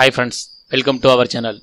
hi friends welcome to our channel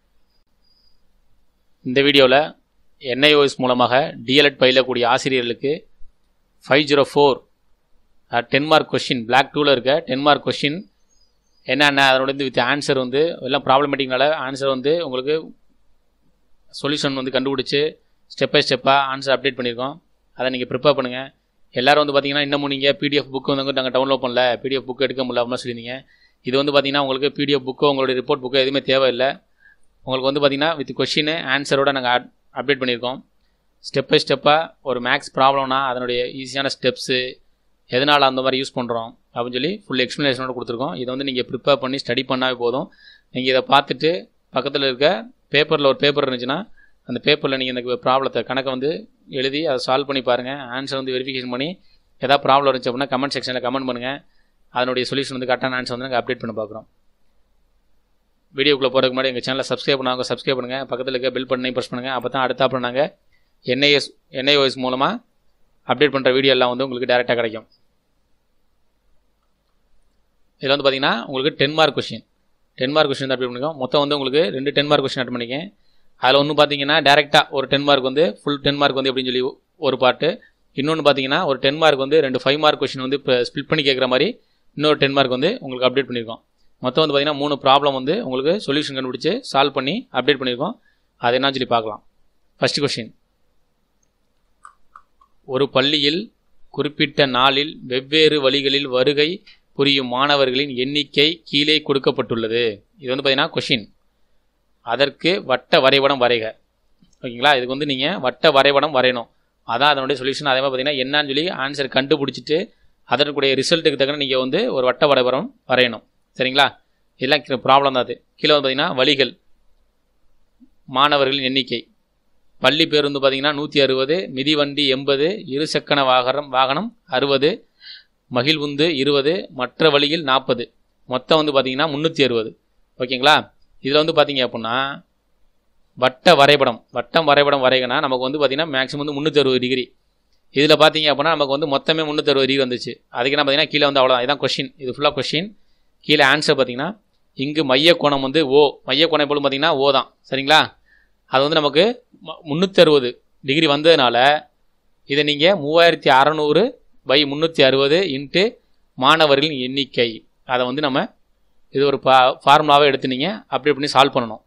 இந்த வீடியோவில் NIOS மூலமாக டிஎல்எட் பயிலக்கூடிய ஆசிரியர்களுக்கு five zero four ten mark question block டூவில் இருக்க டென் மார்க் கொஷின் என்னென்ன அதனோட வந்து வித் ஆன்சர் வந்து எல்லாம் ப்ராப்ளமேட்டிக்னால ஆன்சர் வந்து உங்களுக்கு சொல்யூஷன் வந்து கண்டுபிடிச்சி ஸ்டெப் பை ஸ்டெப்பாக ஆன்சர் அப்டேட் பண்ணியிருக்கோம் அதை நீங்கள் ப்ரிப்பேர் பண்ணுங்கள் எல்லாரும் வந்து பார்த்தீங்கன்னா இன்னமும் நீங்கள் பிடிஎஃப் புக்கு வந்து நாங்கள் டவுன்லோட் பண்ணல பிடிஎஃப் புக் எடுக்க முடியல அப்படின்னு சொல்லியிருந்தீங்க இது வந்து பார்த்தீங்கன்னா உங்களுக்கு பிடிஎஃப் புக்கோ உங்களுடைய ரிப்போர்ட் புக்கோ எதுவுமே தேவையில்லை உங்களுக்கு வந்து பார்த்தீங்கன்னா வித் கொஷின் ஆன்சரோட நாங்கள் அப்டேட் பண்ணியிருக்கோம் ஸ்டெப் பை ஸ்டெப்பாக ஒரு மேக்ஸ் ப்ராப்ளம்னா அதனுடைய ஈஸியான ஸ்டெப்ஸு எதனால் அந்த மாதிரி யூஸ் பண்ணுறோம் அப்படின்னு சொல்லி ஃபுல் எக்ஸ்ப்ளனேஷனோட கொடுத்துருக்கோம் இதை வந்து நீங்கள் ப்ரிப்பேர் பண்ணி ஸ்டடி பண்ணாவே போதும் நீங்கள் இதை பார்த்துட்டு பக்கத்தில் இருக்க பேப்பரில் ஒரு பேப்பர் இருந்துச்சுன்னா அந்த பேப்பரில் நீங்கள் இந்த ப்ராப்ளத்தை கணக்கை வந்து எழுதி அதை சால்வ் பண்ணி பாருங்கள் ஆன்சர் வந்து வெரிஃபிகேஷன் பண்ணி எதாவது ப்ராப்ளம் இருந்துச்சு அப்படின்னா கமெண்ட் செக்ஷனில் கமெண்ட் பண்ணுங்கள் அதனுடைய சொல்யூஷன் வந்து கரெக்டான ஆன்சர் வந்து நாங்கள் அப்டேட் பண்ண பார்க்குறோம் வீடியோக்குள்ளே போகிறதுக்கு முன்னாடி எங்கள் சேனலை சப்ஸ்கிரைப் பண்ணாங்க சப்ஸ்கிரைப் பண்ணுங்கள் பக்கத்தில் இருக்க பெல் பட்டனை ப்ரெஸ் பண்ணுங்கள் அப்போ தான் அடுத்தாப்புல நாங்கள் என்ஐஎஸ் என்ஐஓஎஸ் மூலமாக அப்டேட் பண்ணுற வீடியோ எல்லாம் வந்து உங்களுக்கு டேரெக்டாக கிடைக்கும் இதில் வந்து பார்த்தீங்கன்னா உங்களுக்கு ten mark question ten mark question update பண்ணிக்கோம் மொத்தம் வந்து உங்களுக்கு ரெண்டு டென் மார்க் கொஷின் அட் பண்ணிக்கேன் அதில் ஒன்று பார்த்தீங்கன்னா டேரெக்டாக ஒரு டென் மார்க் வந்து ஃபுல் டென் மார்க் வந்து எப்படின்னு சொல்லி ஒரு பாட்டு இன்னொன்று பார்த்தீங்கன்னா ஒரு டென் மார்க் வந்து ரெண்டு ஃபைவ் மார்க் கொஷின் வந்து இப்போ ஸ்பிளிட் பண்ணி கேட்குற மாதிரி இன்னொரு டென் மார்க் வந்து உங்களுக்கு அப்டேட் பண்ணியிருக்கோம் மொத்தம் வந்து பார்த்தீங்கன்னா மூணு ப்ராப்ளம் வந்து உங்களுக்கு சொல்யூஷன் கண்டுபிடிச்சு சால்வ் பண்ணி அப்டேட் பண்ணியிருக்கோம் அது என்னன்னு சொல்லி பார்க்கலாம் ஃபஸ்ட்டு கொஷின் ஒரு பள்ளியில் குறிப்பிட்ட நாளில் வெவ்வேறு வழிகளில் வருகை புரியும் மாணவர்களின் எண்ணிக்கை கீழே கொடுக்கப்பட்டுள்ளது இது வந்து பார்த்தீங்கன்னா கொஷின் அதற்கு வட்ட வரைபடம் வரைக ஓகேங்களா இதுக்கு வந்து நீங்கள் வட்ட வரைபடம் வரையணும் அதான் அதனுடைய சொல்யூஷன் அதே மாதிரி பார்த்தீங்கன்னா என்னன்னு சொல்லி ஆன்சர் கண்டுபிடிச்சிட்டு அதனுடைய ரிசல்ட்டுக்கு தக்கன நீங்கள் வந்து ஒரு வட்ட வரைபடம் வரையணும் சரிங்களா இதெல்லாம் ப்ராப்ளம் தான் அது கீழே வந்து பார்த்தீங்கன்னா வழிகள் மாணவர்களின் எண்ணிக்கை பள்ளி பேருந்து பார்த்தீங்கன்னா நூற்றி அறுபது மிதிவண்டி எண்பது இருசக்கர வாகனம் வாகனம் அறுபது மகிழ்வுந்து இருபது மற்ற வழியில் நாற்பது மொத்தம் வந்து பார்த்தீங்கன்னா முந்நூற்றி அறுபது ஓகேங்களா இதில் வந்து பார்த்தீங்க அப்படின்னா வட்ட வரைபடம் வட்டம் வரைபடம் வரைகனா நமக்கு வந்து பார்த்தீங்கன்னா மேக்ஸிமம் வந்து முந்நூற்றி அறுபது டிகிரி இதில் பார்த்தீங்க அப்படின்னா நமக்கு வந்து மொத்தமே முந்நூற்றி அறுபது டிகிரி வந்துச்சு அதுக்கு என்ன பார்த்தீங்கன்னா கீழே வந்து அவ்வளோதான் இதான் கொஷின் இது ஃபுல்லாக கொஷின் கீழே ஆன்சர் பார்த்தீங்கன்னா இங்கு மைய கோணம் வந்து ஓ மைய கோணம் எப்பொழுது பார்த்தீங்கன்னா ஓ தான் சரிங்களா அது வந்து நமக்கு முந்நூற்றி அறுபது டிகிரி வந்ததுனால இதை நீங்கள் மூவாயிரத்தி அறநூறு பை முந்நூற்றி அறுபது இன்ட்டு மாணவர்களின் எண்ணிக்கை அதை வந்து நம்ம இது ஒரு பா ஃபார்முலாவை எடுத்து நீங்கள் அப்டேட் பண்ணி சால்வ் பண்ணணும்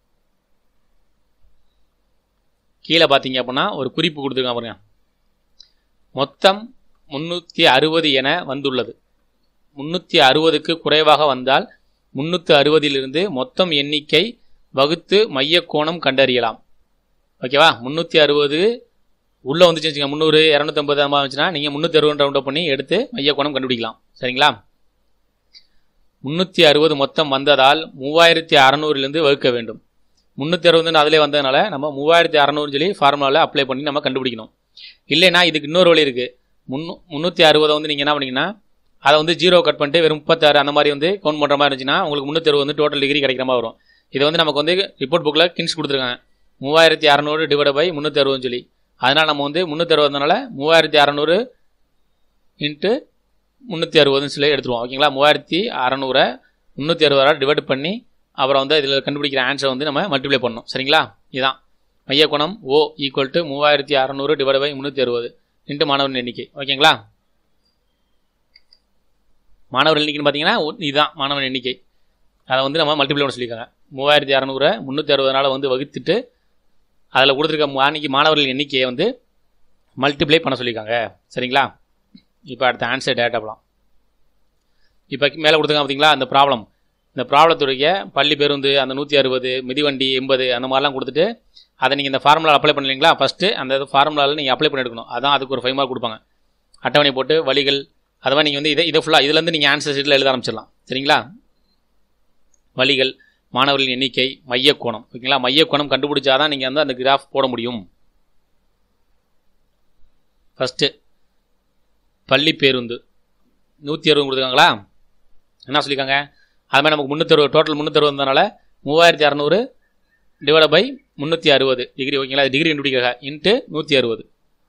கீழே பார்த்தீங்க அப்படின்னா ஒரு குறிப்பு கொடுத்துருக்காங்க பாருங்க மொத்தம் முந்நூற்றி அறுபது என வந்துள்ளது முந்நூற்றி அறுபதுக்கு குறைவாக வந்தால் முந்நூற்றி அறுபதிலிருந்து மொத்தம் எண்ணிக்கை வகுத்து மைய கோணம் கண்டறியலாம் ஓகேவா முந்நூற்றி அறுபது உள்ளே வந்துச்சு வச்சுங்க முந்நூறு இரநூத்தம்பது அந்த மாதிரி வந்துச்சுன்னா நீங்கள் முந்நூற்றி அறுபது ரவுண்ட் பண்ணி எடுத்து மைய கோணம் கண்டுபிடிக்கலாம் சரிங்களா முந்நூற்றி அறுபது மொத்தம் வந்ததால் மூவாயிரத்தி அறநூறுலேருந்து வகுக்க வேண்டும் முந்நூற்றி அறுபதுன்னு அதிலே வந்ததுனால நம்ம மூவாயிரத்தி அறநூறுன்னு சொல்லி ஃபார்முலாவில் அப்ளை பண்ணி நம்ம கண்டுபிடிக்கணும் இல்லைன்னா இதுக்கு இன்னொரு வழி இருக்குது முன்னூ முந்நூற்றி அறுபதை வந்து நீங்கள் என்ன பண்ணிங்கன்னா அதை வந்து ஜீரோ கட் பண்ணிட்டு வெறும் முப்பத்தாறு அந்த மாதிரி வந்து கவுண்ட் பண்ணுற மாதிரி இருந்துச்சுன்னா உங்களுக்கு முந்நூற்றி அறுபது வந்து டோட்டல் டிகிரி கிடைக்கிற மாதிரி வரும் இதை வந்து நமக்கு வந்து ரிப்போர்ட் புக்கில் கின்ஸ் கொடுத்துருக்காங்க மூவாயிரத்தி அறநூறு டிவைட் பை முந்நூற்றி அறுபதுன்னு சொல்லி அதனால் நம்ம வந்து முந்நூற்றி அறுபதுனால மூவாயிரத்தி அறநூறு இன்ட்டு முந்நூற்றி அறுபதுன்னு சொல்லி எடுத்துருவோம் ஓகேங்களா மூவாயிரத்தி அறநூறை முந்நூற்றி அறுபதால் டிவைட் பண்ணி அப்புறம் வந்து இதில் கண்டுபிடிக்கிற ஆன்சர் வந்து நம்ம மல்டிப்ளை பண்ணணும் சரிங்களா இதுதான் மைய குணம் ஓ ஈக்குவல் டு மூவாயிரத்தி அறநூறு டிவைட் பை முந்நூற்றி அறுபது இன்ட்டு மாணவர்கள் எண்ணிக்கை ஓகேங்களா மாணவர் எண்ணிக்கைன்னு பார்த்தீங்கன்னா இதுதான் மாணவன் எண்ணிக்கை அதை வந்து நம்ம மல்டிப்ளை பண்ண சொல்லியிருக்காங்க மூவாயிரத்தி அறநூறை முந்நூற்றி அறுபதுனால வந்து வகுத்துட்டு அதில் கொடுத்துருக்க அன்றைக்கி மாணவர்கள் எண்ணிக்கையை வந்து மல்டிப்ளை பண்ண சொல்லியிருக்காங்க சரிங்களா இப்போ அடுத்த ஆன்சர் டேட்டா போகலாம் இப்போ மேலே கொடுத்துருக்காங்க பார்த்தீங்களா அந்த ப்ராப்ளம் இந்த ப்ராப்ளத்துடைய பள்ளி பேருந்து அந்த நூற்றி அறுபது மிதிவண்டி எண்பது அந்த மாதிரிலாம் கொடுத்துட்டு அதை நீங்கள் இந்த ஃபார்முலா அப்ளை பண்ணலீங்களா ஃபஸ்ட்டு அந்த ஃபார்முலாவில் நீங்கள் அப்ளை பண்ணி எடுக்கணும் அதான் அதுக்கு ஒரு ஃபைவ் மார்க் கொடுப்பாங்க அட்டவணை போட்டு வழிகள் அது மாதிரி நீங்கள் வந்து இதை இதை ஃபுல்லாக இதுலேருந்து நீங்கள் ஆன்சர் ஷீட்டில் எழுத ஆரம்பிச்சிடலாம் சரிங்களா வழிகள் மாணவர்களின் எண்ணிக்கை மையக்கோணம் ஓகேங்களா மையக்கோணம் கண்டுபிடிச்சாதான் நீங்கள் வந்து அந்த கிராஃப் போட முடியும் ஃபஸ்ட்டு பள்ளி பேருந்து நூற்றி அறுபது கொடுத்துருக்காங்களா என்ன சொல்லியிருக்காங்க அது மாதிரி நமக்கு முந்நூற்றி அறுபது டோட்டல் முந்நூற்றி அறுபது வந்தனால மூவாயிரத்தி அறநூறு டிவைட் பை முந்நூற்றி அறுபது டிகிரி ஓகேங்களா டிகிரி கண்டுபிடிக்கிறாங்க இன்ட்டு நூற்றி அறுபது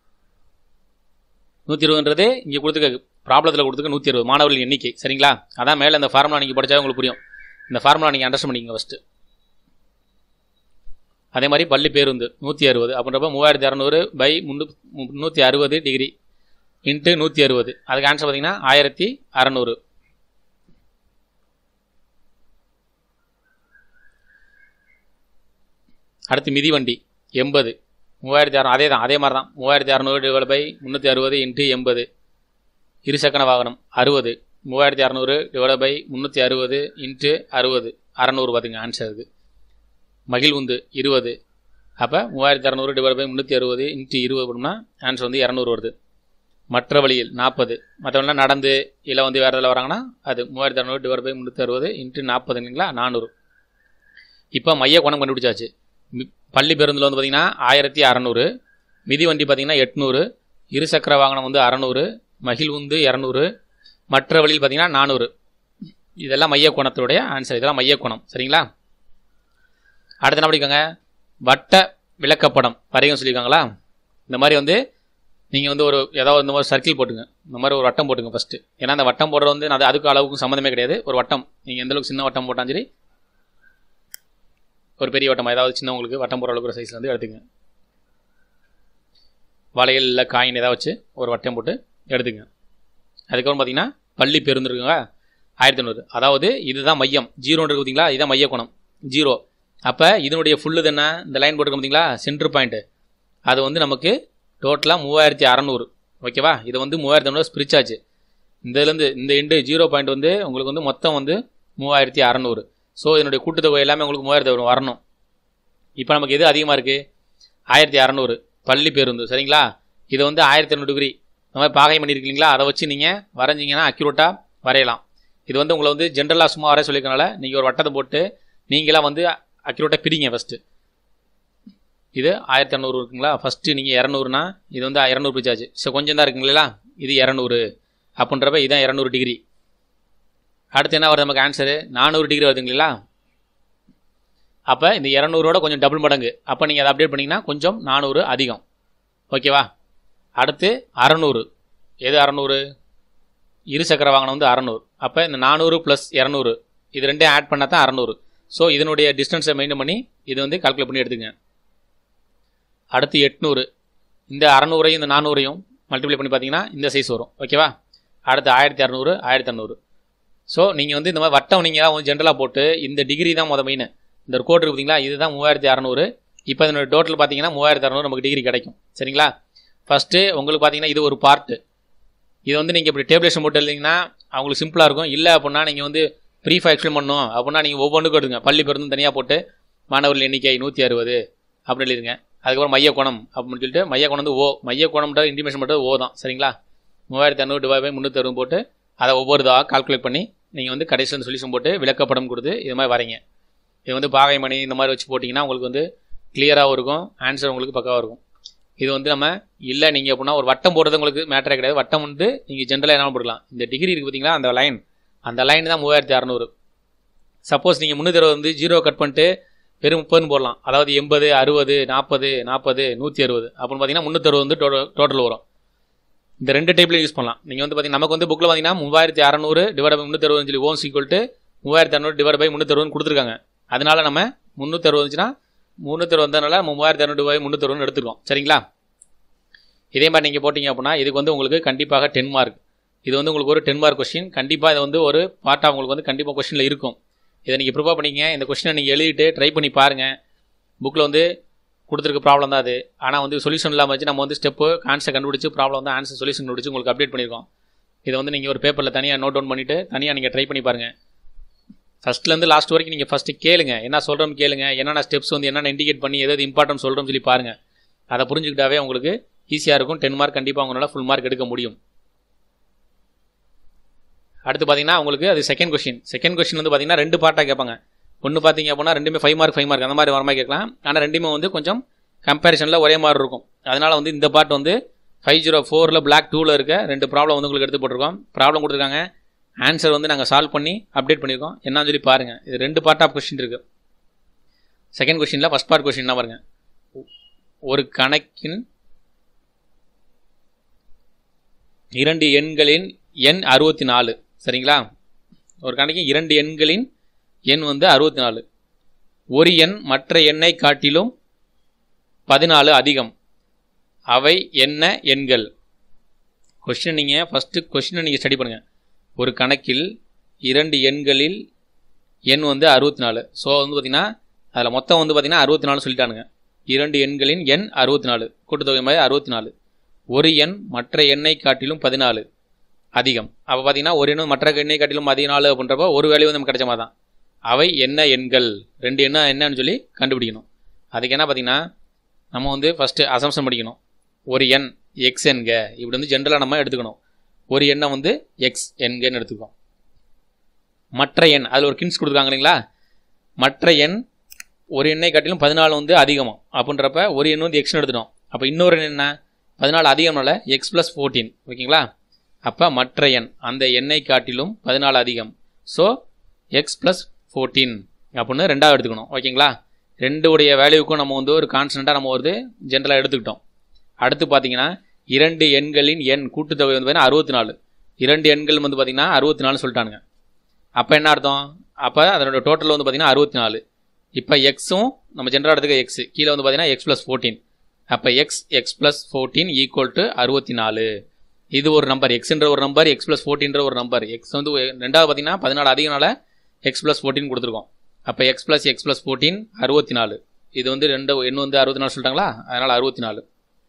நூற்றி இருபதுன்றது இங்கே கொடுத்துருக்க ப்ராப்ளத்தில் கொடுத்துருக்க நூற்றி அறுபது மாணவர்கள் எண்ணிக்கை சரிங்களா அதான் மேலே அந்த ஃபார்முலா நீங்கள் படித்தா உங்களுக்கு புரியும் இந்த ஃபார்முலா நீங்கள் அண்டர்ஸ்டாண்ட் பண்ணிக்கங்க ஃபஸ்ட்டு அதே மாதிரி பள்ளி பேருந்து நூற்றி அறுபது அப்படின்றப்ப மூவாயிரத்தி இரநூறு பை முன்னூ முந்நூற்றி அறுபது டிகிரி இன்ட்டு நூற்றி அறுபது அதுக்கு ஆன்சர் பார்த்தீங்கன்னா ஆயிரத்தி அறநூறு அடுத்து மிதிவண்டி எண்பது மூவாயிரத்தி அறுநூறு அதே தான் அதே மாதிரி தான் மூவாயிரத்தி அறநூறு டிவைட் பை முந்நூற்றி அறுபது இன்ட்டு எண்பது இருசக்கர வாகனம் அறுபது மூவாயிரத்தி அறநூறு டிவைட் பை முந்நூற்றி அறுபது இன்ட்டு அறுபது அறநூறு பார்த்துங்க ஆன்சர் இது மகிழ்வுந்து இருபது அப்போ மூவாயிரத்தி அறநூறு டிவைட் பை முந்நூற்றி அறுபது இன்ட்டு இருபது பண்ணோம்னா ஆன்சர் வந்து இரநூறு வருது மற்ற வழியில் நாற்பது மற்றவங்களாம் நடந்து இல்லை வந்து வேறு இதில் வராங்கன்னா அது மூவாயிரத்தி அறநூறு டிவைட் பை முந்நூற்றி அறுபது இன்ட்டு நாற்பதுங்களா நானூறு இப்போ மைய குணம் கண்டுபிடிச்சாச்சு மி- பள்ளி பேருந்தில் வந்து பார்த்திங்கன்னா ஆயிரத்தி அறநூறு மிதிவண்டி பார்த்திங்கன்னா எட்நூறு இருசக்கர வாகனம் வந்து அறநூறு மகிழ்வுந்து இரநூறு மற்ற வழியில் பார்த்திங்கன்னா நானூறு இதெல்லாம் மைய கோணத்தினுடைய ஆன்சர் இதெல்லாம் மைய கோணம் சரிங்களா அடுத்து என்ன படிக்கோங்க வட்ட விளக்கப்படம் வரையும் சொல்லியிருக்காங்களா இந்த மாதிரி வந்து நீங்கள் வந்து ஒரு ஏதாவது இந்த மாதிரி சர்க்கிள் போட்டுங்க இந்த மாதிரி ஒரு வட்டம் போட்டுங்க ஃபஸ்ட்டு ஏன்னா அந்த வட்டம் போடுறது வந்து அது அதுக்கு அளவுக்கு சம்மந்தமே கிடையாது ஒரு வட்டம் நீங்கள் எந்த அளவுக்கு சின்ன வட்டம் போட்டாலும் சரி ஒரு பெரிய வட்டம் ஏதாவது சின்னவங்களுக்கு வட்டம் போடுற அளவுக்கு சைஸில் வந்து எடுத்துங்க வளையல் இல்லை காயின் ஏதாவது வச்சு ஒரு வட்டம் போட்டு எடுத்துங்க அதுக்கப்புறம் பார்த்தீங்கன்னா பள்ளி பேருந்து இருக்குங்க ஆயிரத்தி ஐநூறு அதாவது இதுதான் மையம் ஜீரோன்னு இருக்கு பார்த்தீங்களா இதுதான் மைய கோணம் ஜீரோ அப்போ இதனுடைய ஃபுல்லு என்ன இந்த லைன் போட்டுருக்க பார்த்தீங்களா சென்டர் பாயிண்ட்டு அது வந்து நமக்கு டோட்டலாக மூவாயிரத்தி அறநூறு ஓகேவா இது வந்து மூவாயிரத்தி ஐநூறு பிரிச்சாச்சு இந்த இதுலேருந்து இந்த எண்டு ஜீரோ பாயிண்ட் வந்து உங்களுக்கு வந்து மொத்தம் வந்து மூவாயிரத்தி அறநூறு ஸோ இதனுடைய கூட்டுத்தொகை எல்லாமே உங்களுக்கு மூவாயிரத்தி வரும் வரணும் இப்போ நமக்கு எது அதிகமாக இருக்குது ஆயிரத்தி அறநூறு பள்ளி பேருந்து சரிங்களா இது வந்து ஆயிரத்தி இரநூறு டிகிரி இந்த மாதிரி பாகை பண்ணியிருக்கீங்களா அதை வச்சு நீங்கள் வரைஞ்சிங்கன்னா அக்யூரேட்டாக வரையலாம் இது வந்து உங்களை வந்து ஜென்ரலாக சும்மா வரைய சொல்லியிருக்கனால நீங்கள் ஒரு வட்டத்தை போட்டு நீங்களாக வந்து அக்யூரேட்டாக பிரிங்க ஃபஸ்ட்டு இது ஆயிரத்தி இரநூறு இருக்குங்களா ஃபஸ்ட்டு நீங்கள் இரநூறுனா இது வந்து இரநூறு பிரிச்சாச்சு ஸோ கொஞ்சம் தான் இருக்குங்களா இது இரநூறு அப்படின்றப்ப இதான் இரநூறு டிகிரி அடுத்து என்ன வருது நமக்கு ஆன்சரு நானூறு டிகிரி வருதுங்களா அப்போ இந்த இரநூறோட கொஞ்சம் டபுள் மடங்கு அப்போ நீங்கள் அதை அப்டேட் பண்ணிங்கன்னா கொஞ்சம் நானூறு அதிகம் ஓகேவா அடுத்து அறநூறு எது அறநூறு இரு சக்கர வாகனம் வந்து அறநூறு அப்போ இந்த நானூறு ப்ளஸ் இரநூறு இது ரெண்டையும் ஆட் பண்ணால் தான் அறநூறு ஸோ இதனுடைய டிஸ்டன்ஸை மெயின்டைன் பண்ணி இது வந்து கால்குலேட் பண்ணி எடுத்துங்க அடுத்து எட்நூறு இந்த அறநூறையும் இந்த நானூறையும் மல்டிப்ளை பண்ணி பார்த்தீங்கன்னா இந்த சைஸ் வரும் ஓகேவா அடுத்து ஆயிரத்தி அறநூறு ஆயிரத்தி அறநூறு ஸோ நீங்கள் வந்து இந்த மாதிரி வட்டம் நீங்கள் வந்து ஜென்ரலாக போட்டு இந்த டிகிரி தான் முத மெயின் இந்த ஒரு கோட் இருக்கு பார்த்தீங்களா இதுதான் மூவாயிரத்தி அறநூறு இப்போ இதனோட டோட்டல் பார்த்தீங்கன்னா மூவாயிரத்தி அறநூறு நமக்கு டிகிரி கிடைக்கும் சரிங்களா ஃபஸ்ட்டு உங்களுக்கு பார்த்தீங்கன்னா இது ஒரு பார்ட்டு இது வந்து நீங்கள் இப்படி டேபிளேஷன் போட்டு எழுதிங்கன்னா அவங்களுக்கு சிம்பிளாக இருக்கும் இல்லை அப்படின்னா நீங்கள் வந்து ப்ரீஃபாக எக்ஸ்பிளைன் பண்ணணும் அப்படின்னா நீங்கள் ஒவ்வொன்றுக்கும் எடுங்க பள்ளி பேருந்து தனியாக போட்டு மாணவர்கள் எண்ணிக்கை நூற்றி அறுபது அப்படின்னு எழுதுங்க அதுக்கப்புறம் மைய கோணம் அப்படின்னு சொல்லிட்டு மைய கோணம் வந்து ஓ மைய கோணம்ன்ற இன்டிமேஷன் மட்டும் ஓ தான் சரிங்களா மூவாயிரத்தி இரநூறு டிவைட் பை முந்நூற்றி அறுபது போட்டு அதை ஒவ்வொரு இதாக கால்குலேட் பண்ணி நீங்கள் வந்து கடைசி வந்து சொல்யூஷன் போட்டு விளக்கப்படம் கொடுத்து இது மாதிரி வரைங்க இது வந்து பாகை மணி இந்த மாதிரி வச்சு போட்டிங்கன்னா உங்களுக்கு வந்து கிளியராகவும் இருக்கும் ஆன்சர் உங்களுக்கு பக்காவாக இருக்கும் இது வந்து நம்ம இல்லை நீங்கள் அப்படின்னா ஒரு வட்டம் போடுறது உங்களுக்கு மேட்டரே கிடையாது வட்டம் வந்து நீங்கள் ஜென்ரலாக என்ன போடலாம் இந்த டிகிரி இருக்குது பார்த்தீங்களா அந்த லைன் அந்த லைன் தான் மூவாயிரத்தி அறநூறு சப்போஸ் நீங்கள் முந்நூற்றி அறுபது வந்து ஜீரோ கட் பண்ணிட்டு வெறும் முப்பதுன்னு போடலாம் அதாவது எண்பது அறுபது நாற்பது நாற்பது நூற்றி அறுபது அப்படின்னு பார்த்தீங்கன்னா முந்நூற்றறுபது வந்து டோட்டல் வரும் இந்த ரெண்டு டைப்லையும் யூஸ் பண்ணலாம் நீங்கள் வந்து பார்த்தீங்கன்னா நமக்கு வந்து புக்கில் பார்த்தீங்கன்னா மூவாயிரத்தி அறநூறு டிவைட் பை முந்நூற்றி அறுபது சொல்லி ஓன்ஸ் ஈக்குவல் டு மூவாயிரத்தி அறநூறு டிவைட் பை முந்நூற்றி அறுபது கொடுத்துருக்காங்க அதனால நம்ம முந்நூற்றி அறுபது இருந்துச்சுன்னா முந்நூற்றி அறுபதுனால மூவாயிரத்தி இரநூறு ரூபாய் முந்நூற்றி அறுபது எடுத்துருக்கோம் சரிங்களா இதே மாதிரி நீங்கள் போட்டிங்க அப்படின்னா இதுக்கு வந்து உங்களுக்கு கண்டிப்பாக டென் மார்க் இது வந்து உங்களுக்கு ஒரு டென் மார்க் கொஸ்டின் கண்டிப்பாக இது வந்து ஒரு பார்ட்டாக உங்களுக்கு வந்து கண்டிப்பாக கொஸ்டினில் இருக்கும் இதை நீங்கள் ப்ரிப்பேர் பண்ணிங்க இந்த கொஸ்டினை நீங்கள் எழுதிட்டு ட்ரை பண்ணி பாருங்கள் புக்கில் வந்து கொடுத்துருக்க ப்ராப்ளம் தான் அது ஆனால் வந்து சொல்யூஷன் இல்லாமல் வச்சு நம்ம வந்து ஸ்டெப்பு கான்செப்ட் கண்டுபிடிச்சு ப்ராப்ளம் வந்து ஆன்சர் சொல்யூஷன் கண்டுபிடிச்சு உங்களுக்கு அப்டேட் பண்ணியிருக்கோம் இதை வந்து நீங்கள் ஒரு பேப்பரில் தனியாக நோட் டவுன் பண்ணிவிட்டு தனியாக நீங்கள் ட்ரை பண்ணி பாருங்கள் ஃபஸ்ட்லேருந்து லாஸ்ட் வரைக்கும் நீங்கள் ஃபஸ்ட்டு கேளுங்க என்ன சொல்கிறோம் கேளுங்க என்னென்ன ஸ்டெப்ஸ் வந்து என்னென்ன இண்டிகேட் பண்ணி எதாவது இம்பார்ட்டன்ட் சொல்கிறோம் சொல்லி பாருங்கள் அதை புரிஞ்சுக்கிட்டாவே உங்களுக்கு ஈஸியாக இருக்கும் டென் மார்க் கண்டிப்பாக உங்களால் ஃபுல் மார்க் எடுக்க முடியும் அடுத்து பார்த்தீங்கன்னா உங்களுக்கு அது செகண்ட் கொஸ்டின் செகண்ட் கொஸ்டின் வந்து பார்த்தீங்கன்னா ரெண்டு பார்ட்டாக கேட்பாங்க ஒன்று பார்த்தீங்க அப்படின்னா ரெண்டுமே ஃபைவ் மார்க் ஃபைவ் மார்க் அந்த மாதிரி வர மாதிரி கேட்கலாம் ஆனால் ரெண்டுமே வந்து கொஞ்சம் கம்பேரிசனில் ஒரே மாதிரி இருக்கும் அதனால் வந்து இந்த பார்ட் வந்து ஃபைவ் ஜீரோ ஃபோரில் பிளாக் டூவில் இருக்க ரெண்டு ப்ராப்ளம் வந்து உங்களுக்கு எடுத்து போட்டிருக்கோம் ப்ராப்ளம் கொடுத்துருக்காங்க ஆன்சர் வந்து நாங்கள் சால்வ் பண்ணி அப்டேட் பண்ணியிருக்கோம் என்னன்னு சொல்லி பாருங்கள் இது ரெண்டு பார்ட் ஆஃப் கொஸ்டின் இருக்குது செகண்ட் கொஸ்டினில் ஃபஸ்ட் பார்ட் கொஸ்டின் பாருங்க ஒரு கணக்கின் இரண்டு எண்களின் எண் அறுபத்தி நாலு சரிங்களா ஒரு கணக்கின் இரண்டு எண்களின் எண் வந்து அறுபத்தி நாலு ஒரு எண் மற்ற எண்ணை காட்டிலும் பதினாலு அதிகம் அவை என்ன எண்கள் கொஷின் நீங்கள் ஃபஸ்ட்டு கொஷினை நீங்கள் ஸ்டடி பண்ணுங்கள் ஒரு கணக்கில் இரண்டு எண்களில் எண் வந்து அறுபத்தி நாலு ஸோ வந்து பார்த்திங்கன்னா அதில் மொத்தம் வந்து பார்த்திங்கன்னா அறுபத்தி நாலு சொல்லிட்டானுங்க இரண்டு எண்களின் எண் அறுபத்தி நாலு கூட்டுத்தொகை மாதிரி அறுபத்தி நாலு ஒரு எண் மற்ற எண்ணை காட்டிலும் பதினாலு அதிகம் அப்போ பார்த்தீங்கன்னா ஒரு எண்ணு மற்ற எண்ணை காட்டிலும் பதினாலு அப்படின்றப்போ ஒரு வேல்யூ வந்து நமக்கு கிடைச்ச மாதிரி தான் அவை என்ன எண்கள் ரெண்டு எண்ணம் என்னன்னு சொல்லி கண்டுபிடிக்கணும் அதுக்கு என்ன பார்த்தீங்கன்னா நம்ம வந்து ஃபஸ்ட்டு அசம்ஷன் படிக்கணும் ஒரு எண் எக்ஸ் என்க இப்படி வந்து ஜென்ரலாக நம்ம எடுத்துக்கணும் ஒரு எண்ணை வந்து எக்ஸ் என்கன்னு எடுத்துக்கோம் மற்ற எண் அதில் ஒரு கின்ஸ் கொடுத்துருக்காங்க இல்லைங்களா மற்ற எண் ஒரு எண்ணை காட்டிலும் பதினாலு வந்து அதிகமாக அப்படின்றப்ப ஒரு எண் வந்து எக்ஸ்னு எடுத்துட்டோம் அப்போ இன்னொரு எண் என்ன பதினாலு அதிகம்னால எக்ஸ் ப்ளஸ் ஃபோர்டீன் ஓகேங்களா அப்போ மற்ற எண் அந்த எண்ணை காட்டிலும் பதினாலு அதிகம் ஸோ எக்ஸ் ப்ளஸ் ஃபோர்டீன் அப்படின்னு ரெண்டாவது எடுத்துக்கணும் ஓகேங்களா ரெண்டு உடைய வேல்யூக்கும் நம்ம வந்து ஒரு கான்ஸ்டண்ட்டாக நம்ம வந்து ஜென்ரலாக எடுத்துக்கிட்டோம் அடுத்து பார்த்தீங்கன்னா இரண்டு எண்களின் எண் கூட்டுத்தொகை வந்து பார்த்தீங்கன்னா அறுபத்தி நாலு இரண்டு எண்கள் வந்து பார்த்தீங்கன்னா அறுபத்தி நாலு சொல்லிட்டானுங்க அப்போ என்ன அர்த்தம் அப்போ அதனோட டோட்டல் வந்து பார்த்தீங்கன்னா அறுபத்தி நாலு இப்போ எக்ஸும் நம்ம ஜென்ரலாக எடுத்துக்க எக்ஸ் கீழே வந்து பார்த்தீங்கன்னா எக்ஸ் ப்ளஸ் ஃபோர்டீன் அப்போ x x plus fourteen equal to அறுபத்தி நாலு இது ஒரு நம்பர் எக்ஸ்ன்ற ஒரு நம்பர் எக்ஸ் ப்ளஸ் ஃபோர்டீன்ற ஒரு நம்பர் எக்ஸ் வந்து ரெண்டாவது பார்த்தீங்கன்னா பதினாலு அதிகனால எக்ஸ் ப்ளஸ் ஃபோர்டீன் கொடுத்துருக்கோம் அப்போ x plus x plus fourteen அறுபத்தி நாலு இது வந்து ரெண்டு எண் வந்து அறுபத்தி நாலு சொல்லிட்டாங்களா அதனால் அறுபத்தி நாலு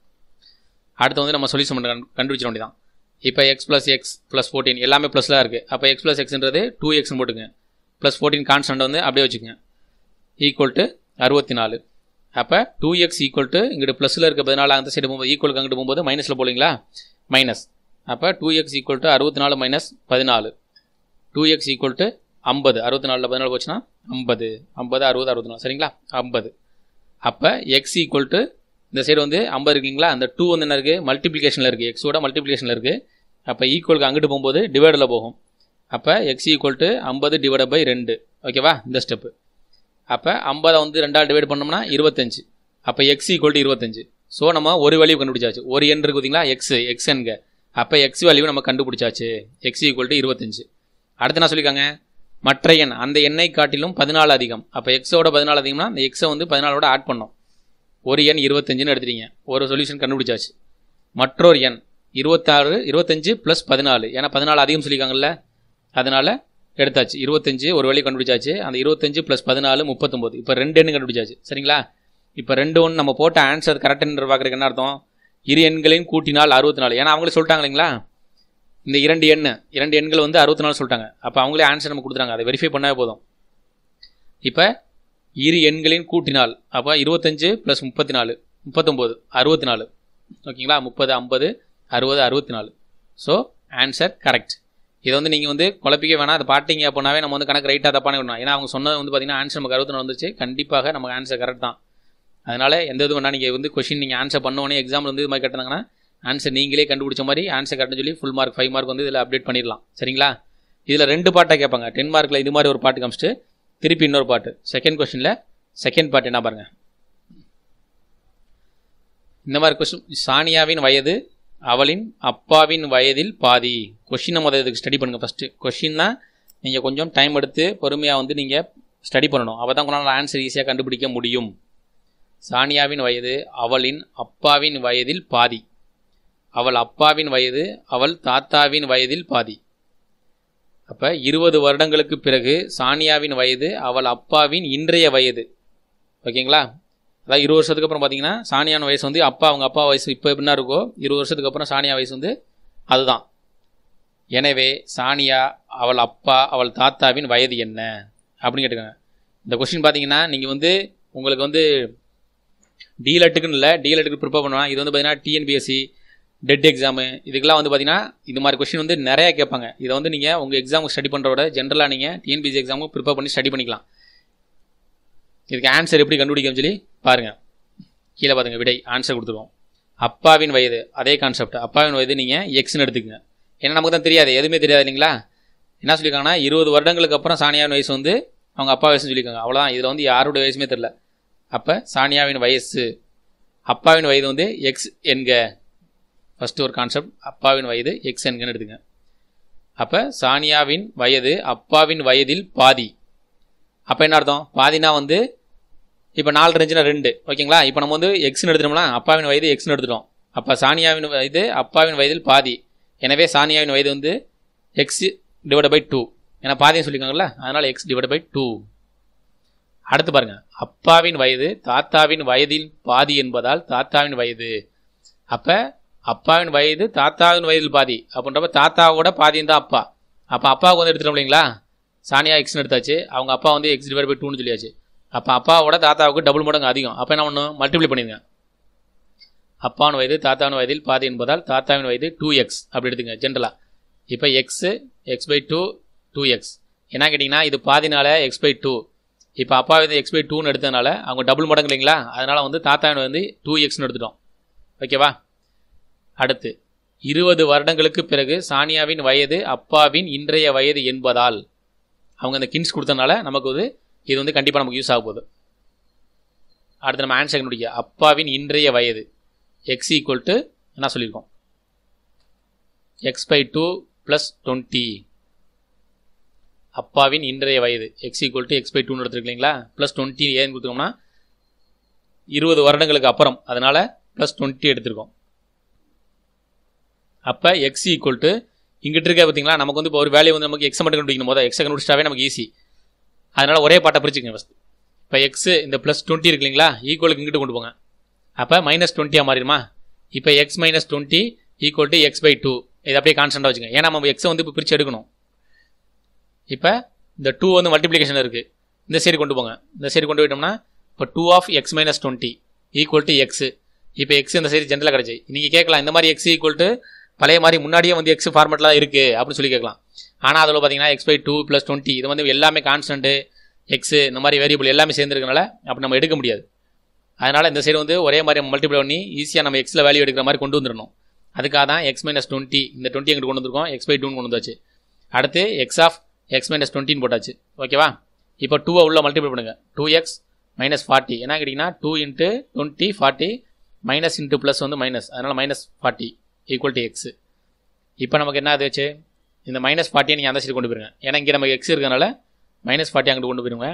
அடுத்து வந்து நம்ம சொல்யூஷன் பண்ண கண்டுபிடிச்ச வேண்டியதான் இப்போ x plus x plus fourteen எல்லாமே ப்ளஸ்லாம் இருக்குது அப்போ எக்ஸ் ப்ளஸ் எக்ஸ்ன்றது டூ எக்ஸ்னு போட்டுங்க ப்ளஸ் ஃபோர்டீன் கான்ஸ்டன்ட் வந்து அப்படியே வச்சுக்கோங்க ஈக்குவல் டு அறுபத்தி நாலு அப்போ டூ எக்ஸ் ஈக்குவல் டு இங்கிட்டு ப்ளஸில் இருக்க பதினாலு அந்த சைடு போகும்போது ஈக்குவலுக்கு அங்கிட்டு போகும்போது மைனஸில் போலிங்களா மைனஸ் அப்போ டூ எக்ஸ் ஈக்குவல் டு அறுபத்தி நாலு மைனஸ் பதினாலு டூ எக்ஸ் ஈக்குவல் டு ஐம்பது அறுபத்தி நாலில் பதினாலு போச்சுன்னா ஐம்பது ஐம்பது அறுபது அறுபத்தி நாலு சரிங்களா ஐம்பது அப்போ எக்ஸ் ஈக்குவல் டு இந்த சைடு வந்து ஐம்பது இருக்குங்களா அந்த டூ வந்து என்ன இருக்குது மல்டிப்ளிகேஷனில் இருக்குது எக்ஸோட மல்டிப்ளிகேஷனில் இருக்குது அப்போ ஈக்குவலுக்கு அங்கிட்டு போகும்போது டிவைடில் போகும் அப்போ எக்ஸ் ஈக்குவல் டு ஐம்பது டிவைட் பை ரெண்டு ஓகேவா இந்த ஸ்டெப்பு அப்போ ஐம்பதை வந்து ரெண்டால் டிவைட் பண்ணோம்னா இருபத்தஞ்சு அப்போ எக்ஸ் ஈக்குவல் டு இருபத்தஞ்சு ஸோ நம்ம ஒரு வேல்யூ கண்டுபிடிச்சாச்சு ஒரு எண் இருக்கு பார்த்தீங்களா எக்ஸ் எக்ஸ் என்க அப்போ எக்ஸ் வேல்யூ நம்ம கண்டுபிடிச்சாச்சு எக்ஸ் ஈக்குவல் டு இருபத்தஞ்சு அடுத்து என்ன சொல்லியிருக்காங்க மற்ற எண் அந்த எண்ணை காட்டிலும் பதினாலு அதிகம் அப்போ எக்ஸோட பதினாலு அதிகம்னா அந்த எக்ஸை வந்து பதினாலோட ஆட் பண்ணோம் ஒரு எண் இருபத்தஞ்சுன்னு எடுத்துட்டீங்க ஒரு சொல்யூஷன் கண்டுபிடிச்சாச்சு மற்றொரு எண் இருபத்தாறு இருபத்தஞ்சு ப்ளஸ் பதினாலு ஏன்னா பதினாலு அதிகம் சொல்லியிருக்காங்கல்ல அதனால் எடுத்தாச்சு இருபத்தஞ்சு ஒரு வழி கண்டுபிடிச்சாச்சு அந்த இருபத்தஞ்சு ப்ளஸ் பதினாலு முப்பத்தொம்போது இப்போ ரெண்டு எண்ணு கண்டுபிடிச்சாச்சு சரிங்களா இப்போ ரெண்டு ஒன்று நம்ம போட்ட ஆன்சர் கரெக்டுன்ற பார்க்குறதுக்கு என்ன அர்த்தம் இரு எண்களையும் கூட்டினால் அறுபத்தி நாலு ஏன்னா அவங்களே சொல்லிட்டாங்க இல்லைங்களா இந்த இரண்டு எண் இரண்டு எண்கள் வந்து அறுபத்தி நாலு சொல்லிட்டாங்க அப்போ அவங்களே ஆன்சர் நம்ம கொடுத்துறாங்க அதை வெரிஃபை பண்ணாவே போதும் இப்போ இரு எண்களின் கூட்டினால் அப்போ இருபத்தஞ்சு ப்ளஸ் முப்பத்தி நாலு முப்பத்தொம்போது அறுபத்தி நாலு ஓகேங்களா முப்பது ஐம்பது அறுபது அறுபத்தி நாலு ஸோ ஆன்சர் கரெக்ட் இதை வந்து நீங்கள் வந்து குழப்பிக்க வேணாம் அதை பாட்டிங்க அப்படின்னாவே நம்ம வந்து கணக்கு ரைட்டாக தப்பானே விடணும் ஏன்னா அவங்க சொன்னது வந்து பார்த்தீங்கன்னா ஆன்சர் நமக்கு அறுபத்தி நாலு வந்துச்சு கண்டிப்பாக நமக்கு ஆன்சர் கரெக்ட் தான் அதனால் எந்த இது வேணா நீங்கள் வந்து கொஷின் நீங்கள் ஆன்சர் பண்ணோடனே எக்ஸாமில் வந்து இது மாதிரி கட்டினாங்கன்னா ஆன்சர் நீங்களே கண்டுபிடிச்ச மாதிரி ஆன்சர் கரெக்ட்னு சொல்லி ஃபுல் மார்க் ஃபைவ் மார்க் வந்து இதில் அப்டேட் பண்ணிடலாம் சரிங்களா இதில் ரெண்டு பாட்டாக கேட்பாங்க டென் மார்க்கில் இது மாதிரி ஒரு பாட்டு காமிச்சிட்டு திருப்பி இன்னொரு பாட்டு செகண்ட் கொஷனில் செகண்ட் பாட்டு என்ன பாருங்க இந்த மாதிரி கொஸ்டின் சானியாவின் வயது அவளின் அப்பாவின் வயதில் பாதி கொஷினை முதல் இதுக்கு ஸ்டடி பண்ணுங்கள் ஃபஸ்ட்டு கொஷின்னா நீங்கள் கொஞ்சம் டைம் எடுத்து பொறுமையாக வந்து நீங்கள் ஸ்டடி பண்ணணும் அப்போ தான் உங்களால் ஆன்சர் ஈஸியாக கண்டுபிடிக்க முடியும் சானியாவின் வயது அவளின் அப்பாவின் வயதில் பாதி அவள் அப்பாவின் வயது அவள் தாத்தாவின் வயதில் பாதி அப்போ இருபது வருடங்களுக்கு பிறகு சானியாவின் வயது அவள் அப்பாவின் இன்றைய வயது ஓகேங்களா அதாவது இருபது வருஷத்துக்கு அப்புறம் பார்த்தீங்கன்னா சானியான வயசு வந்து அப்பா அவங்க அப்பா வயசு இப்போ எப்படின்னா இருக்கோ இருபது வருஷத்துக்கு அப்புறம் சானியா வயசு வந்து அதுதான் எனவே சானியா அவள் அப்பா அவள் தாத்தாவின் வயது என்ன அப்படின்னு கேட்டுக்கோங்க இந்த கொஸ்டின் பார்த்தீங்கன்னா நீங்கள் வந்து உங்களுக்கு வந்து டிலெட்டுக்குன்னு இல்லை டிலெட்டுக்கு ப்ரிப்பேர் பண்ணுவாங்க இது வந்து பார்த்தீங்கன்னா டிஎன்பிஎஸ்சி டெட் எக்ஸாமு இதுக்கெல்லாம் வந்து பார்த்தீங்கன்னா இது மாதிரி கொஸ்டின் வந்து நிறையா கேட்பாங்க இதை வந்து நீங்கள் உங்கள் எக்ஸாமுக்கு ஸ்டடி பண்ணுறத ஜென்ரலாக நீங்கள் டிஎன்பிஎஸ்சி எக்ஸாமுக்கு ப்ரிப்பேர் பண்ணி ஸ்டடி பண்ணிக்கலாம் இதுக்கு ஆன்சர் எப்படி கண்டுபிடிக்கணும்னு சொல்லி பாருங்கள் கீழே பாருங்க விடை ஆன்சர் கொடுத்துருவோம் அப்பாவின் வயது அதே கான்செப்ட் அப்பாவின் வயது நீங்கள் எக்ஸ்னு எடுத்துக்கங்க ஏன்னா நமக்கு தான் தெரியாது எதுவுமே தெரியாது இல்லைங்களா என்ன சொல்லியிருக்காங்கன்னா இருபது வருடங்களுக்கு அப்புறம் சானியாவின் வயசு வந்து அவங்க அப்பா வயசுன்னு சொல்லியிருக்காங்க அவ்வளோதான் இதில் வந்து யாரோட வயசுமே தெரில அப்போ சானியாவின் வயசு அப்பாவின் வயது வந்து எக்ஸ் என்க ஃபஸ்ட்டு ஒரு கான்செப்ட் அப்பாவின் வயது எக்ஸ் என்கன்னு எடுத்துங்க அப்போ சானியாவின் வயது அப்பாவின் வயதில் பாதி அப்போ என்ன அர்த்தம் பாதினா வந்து இப்போ நாலு இருந்துச்சுன்னா ரெண்டு ஓகேங்களா இப்போ நம்ம வந்து எக்ஸ்னு எடுத்துட்டோம்னா அப்பாவின் வயது எக்ஸ்னு எடுத்துட்டோம் அப்போ சானியாவின் வயது அப்பாவின் வயதில் பாதி எனவே சானியாவின் வயது வந்து எக்ஸ் டிவைட் பை டூ ஏன்னா பாதின்னு சொல்லியிருக்காங்கல்ல அதனால் எக்ஸ் டிவைட் பை டூ அடுத்து பாருங்க அப்பாவின் வயது தாத்தாவின் வயதில் பாதி என்பதால் தாத்தாவின் வயது அப்போ அப்பாவின் வயது தாத்தாவின் வயதில் பாதி அப்படின்றப்ப தாத்தாவோட பாதியும் தான் அப்பா அப்போ அப்பாவுக்கு வந்து எடுத்துட்டோம் இல்லைங்களா சானியா எக்ஸ்னு எடுத்தாச்சு அவங்க அப்பா வந்து எக்ஸ் டிவைட் பை டூன்னு சொல்லியாச்சு அப்போ அப்பாவோட தாத்தாவுக்கு டபுள் மடங்கு அதிகம் அப்போ என்ன பண்ணணும் மல்டிப்ளை பண்ணிடுங்க அப்பாவின் வயது தாத்தாவின் வயதில் பாதி என்பதால் தாத்தாவின் வயது டூ எக்ஸ் அப்படி எடுத்துங்க ஜென்ரலாக இப்போ x x by two two x என்ன கேட்டிங்கன்னா இது பாதினால எக்ஸ் பை டூ இப்போ அப்பா வந்து எக்ஸ் பை டூன்னு எடுத்ததுனால அவங்க டபுள் மடங்கு இல்லைங்களா அதனால் வந்து தாத்தாவின் வந்து டூ எக்ஸ்னு எடுத்துட்டோம் ஓகேவா அடுத்து இருபது வருடங்களுக்கு பிறகு சானியாவின் வயது அப்பாவின் இன்றைய வயது என்பதால் அவங்க அந்த கின்ஸ் கொடுத்தனால நமக்கு வந்து இது வந்து கண்டிப்பாக நமக்கு யூஸ் ஆக போகுது அடுத்து நம்ம ஆன்சர் கண்டுபிடிக்க அப்பாவின் இன்றைய வயது எக்ஸ் ஈக்குவல் டு என்ன சொல்லியிருக்கோம் x by two plus twenty அப்பாவின் இன்றைய வயது x equal to x by டூன்னு எடுத்துருக்கீங்களா ப்ளஸ் டுவெண்ட்டி ஏன்னு கொடுத்தோம்னா இருபது வருடங்களுக்கு அப்புறம் அதனால் ப்ளஸ் டுவெண்ட்டி எடுத்திருக்கோம் அப்போ எக்ஸ் ஈக்குவல் டு இங்கிட்டு இருக்க பார்த்தீங்களா நமக்கு வந்து இப்போ ஒரு வேல்யூ வந்து நமக்கு எக்ஸ் மட்டும் கண்டுபிடிக்கணும் போது எக்ஸை கண்டுபிடிச்சாவே நமக்கு ஈஸி அதனால் ஒரே பாட்டை பிரிச்சுக்கங்க ஃபஸ்ட் இப்போ எக்ஸ் இந்த ப்ளஸ் டுவெண்ட்டி இருக்கு இல்லைங்களா ஈக்குவலுக்கு இங்கிட்டு கொண்டு போங்க அப்போ மைனஸ் டுவெண்ட்டியாக மாறிடுமா இப்போ x minus twenty equal to x by two இது அப்படியே கான்ஸ்டண்ட்டாக வச்சுங்க ஏன்னா நம்ம எக்ஸை வந்து இப்போ பிரித்து எடுக்கணும் இப்போ இந்த டூ வந்து மல்டிப்ளிகேஷன் இருக்குது இந்த சைடு கொண்டு போங்க இந்த சைடு கொண்டு போயிட்டோம்னா இப்போ two of x minus twenty equal to x இப்போ எக்ஸ் இந்த சைடு ஜென்ரலாக கிடச்சி நீங்கள் கேட்கலாம் இந்த மாதிரி எக்ஸ் ஈக்குவல் டு பழைய மாதிரி முன்னாடியே வந்து எக்ஸ் ஃபார்மெட்டில் இருக்குது அப்படின்னு சொல்லி கேட்கலாம் ஆனால் அதில் பார்த்தீங்கன்னா x by two plus twenty இது வந்து எல்லாமே கான்ஸ்டன்ட்டு எக்ஸு இந்த மாதிரி வேரியபிள் எல்லாமே சேர்ந்துருக்கனால அப்போ நம்ம எடுக்க முடியாது அதனால் இந்த சைடு வந்து ஒரே மாதிரி மல்டிப்ளை பண்ணி ஈஸியாக நம்ம எக்ஸில் வேல்யூ எடுக்கிற மாதிரி கொண்டு வந்துடணும் அதுக்காக தான் எக்ஸ் மைனஸ் டுவெண்ட்டி இந்த டுவெண்ட்டி எங்கிட்ட கொண்டு வந்திருக்கோம் எக்ஸ் பை டூன்னு கொண்டு வந்தாச்சு அடுத்து எக்ஸ் ஆஃப் எக்ஸ் மைனஸ் டுவெண்ட்டின்னு போட்டாச்சு ஓகேவா இப்போ டூவை உள்ள மல்டிப்ளை பண்ணுங்கள் டூ எக்ஸ் மைனஸ் ஃபார்ட்டி என்ன கேட்டிங்கன்னா two into twenty forty minus into plus வந்து மைனஸ் அதனால் minus forty equal to x இப்போ நமக்கு என்ன ஆச்சு இந்த மைனஸ் ஃபார்ட்டியை நீங்கள் அந்த சைடு கொண்டு போயிருங்க ஏன்னா இங்கே நமக்கு எக்ஸ் இருக்கனால மைனஸ் ஃபார்ட்டி அங்கிட்டு கொண்டு போயிருங்க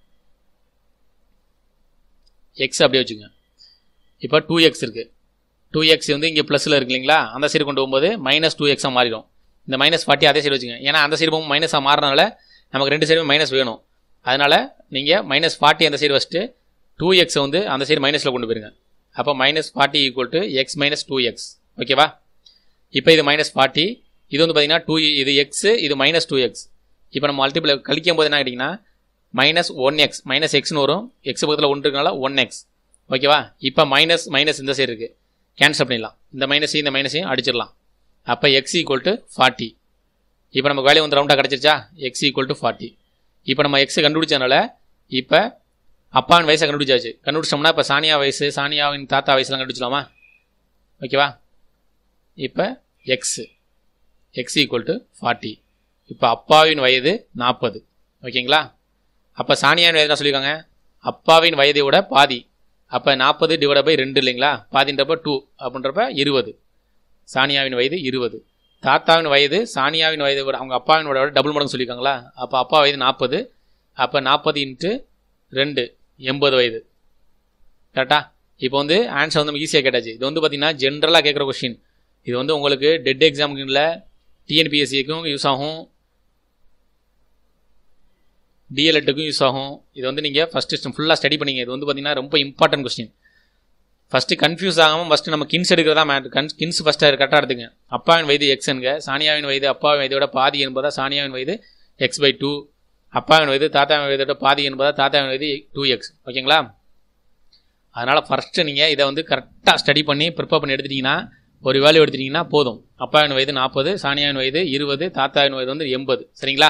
எக்ஸ் அப்படியே வச்சுங்க இப்போ டூ எக்ஸ் இருக்குது டூ எக்ஸ் வந்து இங்கே ப்ளஸில் இருக்கு இல்லைங்களா அந்த சைடு கொண்டு போகும்போது மைனஸ் டூ எக்ஸாக மாறிடும் இந்த மைனஸ் ஃபார்ட்டி அதே சைடு வச்சுங்க ஏன்னா அந்த சைடு போகும் மைனஸாக மாறினால நமக்கு ரெண்டு சைடும் மைனஸ் வேணும் அதனால் நீங்கள் மைனஸ் ஃபார்ட்டி அந்த சைடு வச்சுட்டு டூ எக்ஸை வந்து அந்த சைடு மைனஸில் கொண்டு போயிருங்க அப்போ minus forty equal to x minus two x ஓகேவா இப்போ இது மைனஸ் ஃபார்ட்டி இது வந்து பார்த்தீங்கன்னா டூ இது எக்ஸு இது மைனஸ் டூ எக்ஸ் இப்போ நம்ம மல்டிபிள் கழிக்கும் போது என்ன கேட்டிங்கன்னா மைனஸ் ஒன் எக்ஸ் மைனஸ் எக்ஸ்னு வரும் எக்ஸ் பக்கத்தில் ஒன்று இருக்கனால ஒன் எக்ஸ் ஓகேவா இப்போ மைனஸ் மைனஸ் இந்த சைடு இருக்குது கேன்சல் பண்ணிடலாம் இந்த மைனஸையும் இந்த மைனஸையும் அடிச்சிடலாம் அப்போ எக்ஸ் ஈக்குவல் டு ஃபார்ட்டி இப்போ நமக்கு வேலையை வந்து ரவுண்டாக கிடச்சிருச்சா எக்ஸ் ஈக்குவல் டு ஃபார்ட்டி இப்போ நம்ம எக்ஸ் கண்டுபிடிச்சதுனால இப்போ அப்பாவின் வயசை கண்டுபிடிச்சாச்சு கண்டுபிடிச்சோம்னா இப்போ சானியா வயசு சானியாவின் தாத்தா வயசுலாம் கண்டுபிடிச்சலாமா ஓகேவா இப்போ x x equal to forty இப்போ அப்பாவின் வயது நாற்பது ஓகேங்களா அப்போ சானியாவின் வயது என்ன சொல்லியிருக்காங்க அப்பாவின் வயதை விட பாதி அப்போ நாற்பது டிவைட் பை ரெண்டு இல்லைங்களா பாதின்றப்ப டூ அப்படின்றப்ப இருபது சானியாவின் வயது இருபது தாத்தாவின் வயது சானியாவின் வயதை விட அவங்க அப்பாவின் விட டபுள் மடங்கு சொல்லியிருக்காங்களா அப்போ அப்பா வயது நாற்பது அப்போ நாற்பது இன்ட்டு ரெண்டு எண்பது வயது கரெக்டா இப்போ வந்து ஆன்சர் வந்து நம்ம ஈஸியாக கேட்டாச்சு இது வந்து பார்த்தீங்கன்னா ஜென்ரலாக கேட்குற கொஷின் இது வந்து உங்களுக்கு டெட் எக்ஸாமுக்கு இல்லை டிஎன்பிஎஸ்சிக்கும் யூஸ் ஆகும் டிஎல்எட்டுக்கும் யூஸ் ஆகும் இது வந்து நீங்கள் ஃபஸ்ட்டு ஃபுல்லாக ஸ்டடி பண்ணீங்க இது வந்து பார்த்தீங்கன்னா ரொம்ப இம்பார்ட்டன்ட் கொஸ்டின் ஃபஸ்ட்டு கன்ஃபியூஸ் ஆகாமல் ஃபஸ்ட்டு நம்ம கின்ஸ் எடுக்கிறதா மேட்ரு கன் கின்ஸ் ஃபஸ்ட்டு கரெக்டாக எடுத்துங்க அப்பாவின் வயது எக்ஸ்னுங்க சானியாவின் வயது அப்பாவின் வயதோட பாதி என்பதா சானியாவின் வயது எக்ஸ் பை டூ அப்பாவின் வயது தாத்தாவின் வயதோட பாதி என்பதா தாத்தாவின் வயது டூ எக்ஸ் ஓகேங்களா அதனால் ஃபஸ்ட்டு நீங்கள் இதை வந்து கரெக்டாக ஸ்டடி பண்ணி ப்ரிப்பேர் பண்ணி எடுத்துட்டிங்கன்னா ஒரு வேல்யூ எடுத்துட்டிங்கன்னா போதும் அப்பாவின் வயது நாற்பது சானியாவின் வயது இருபது தாத்தாவின் வயது வந்து எண்பது சரிங்களா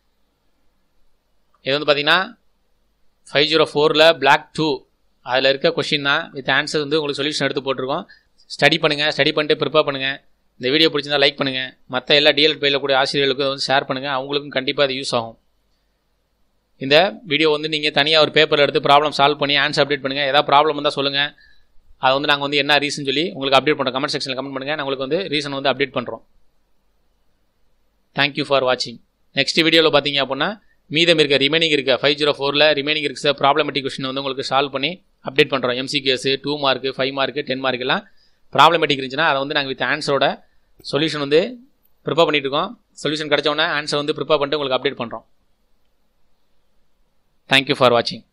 இது வந்து பார்த்தீங்கன்னா ஃபைவ் ஜீரோ ஃபோரில் பிளாக் டூ அதில் இருக்க கொஷின் தான் வித் ஆன்சர் வந்து உங்களுக்கு சொல்யூஷன் எடுத்து போட்டிருக்கோம் ஸ்டடி பண்ணுங்கள் ஸ்டடி பண்ணிட்டு ப்ரிப்பேர் பண்ணுங்கள் இந்த வீடியோ பிடிச்சிருந்தா லைக் பண்ணுங்கள் மற்ற எல்லா டிஎல்எட் பையில் கூட ஆசிரியர்களுக்கும் இதை வந்து ஷேர் பண்ணுங்கள் அவங்களுக்கும் கண்டிப்பாக அது யூஸ் ஆகும் இந்த வீடியோ வந்து நீங்கள் தனியாக ஒரு பேப்பர் எடுத்து ப்ராப்ளம் சால்வ் பண்ணி ஆன்சர் அப்டேட் பண்ணுங்கள் ஏதாவது ப்ராப்ளம் வந்தால் சொல்லுங்கள் அதை வந்து நாங்கள் வந்து என்ன ரீசன் சொல்லி உங்களுக்கு அப்டேட் பண்ணுறோம் கமெண்ட் செக்ஷனில் கமெண்ட் பண்ணுங்கள் நான் உங்களுக்கு வந்து ரீசன் வந்து அப்டேட் பண்ணுறோம் தேங்க்யூ ஃபார் வாட்சிங் நெக்ஸ்ட் வீடியோவில் பார்த்தீங்க அப்படின்னா மீதம் இருக்க ரிமைனிங் இருக்க ஃபைவ் ஜீரோ ஃபோரில் ரிமைனிங் இருக்க ப்ராப்ளமேட்டிக் கொஷின் வந்து உங்களுக்கு சால்வ் பண்ணி அப்டேட் பண்ணுறோம் MCQs two mark five mark ten mark எல்லாம் ப்ராப்ளமேட்டிக் இருந்துச்சுன்னா அதை வந்து நாங்கள் வித் ஆன்சரோட சொல்யூஷன் வந்து ப்ரிப்பேர் பண்ணிட்டு இருக்கோம் சொல்யூஷன் கிடைச்ச உடனே ஆன்சர் வந்து ப்ரிப்பேர் பண்ணிட்டு உங்களுக்கு அப்டேட் பண்ணுறோம் தேங்க்யூ ஃபார் வாட்சிங்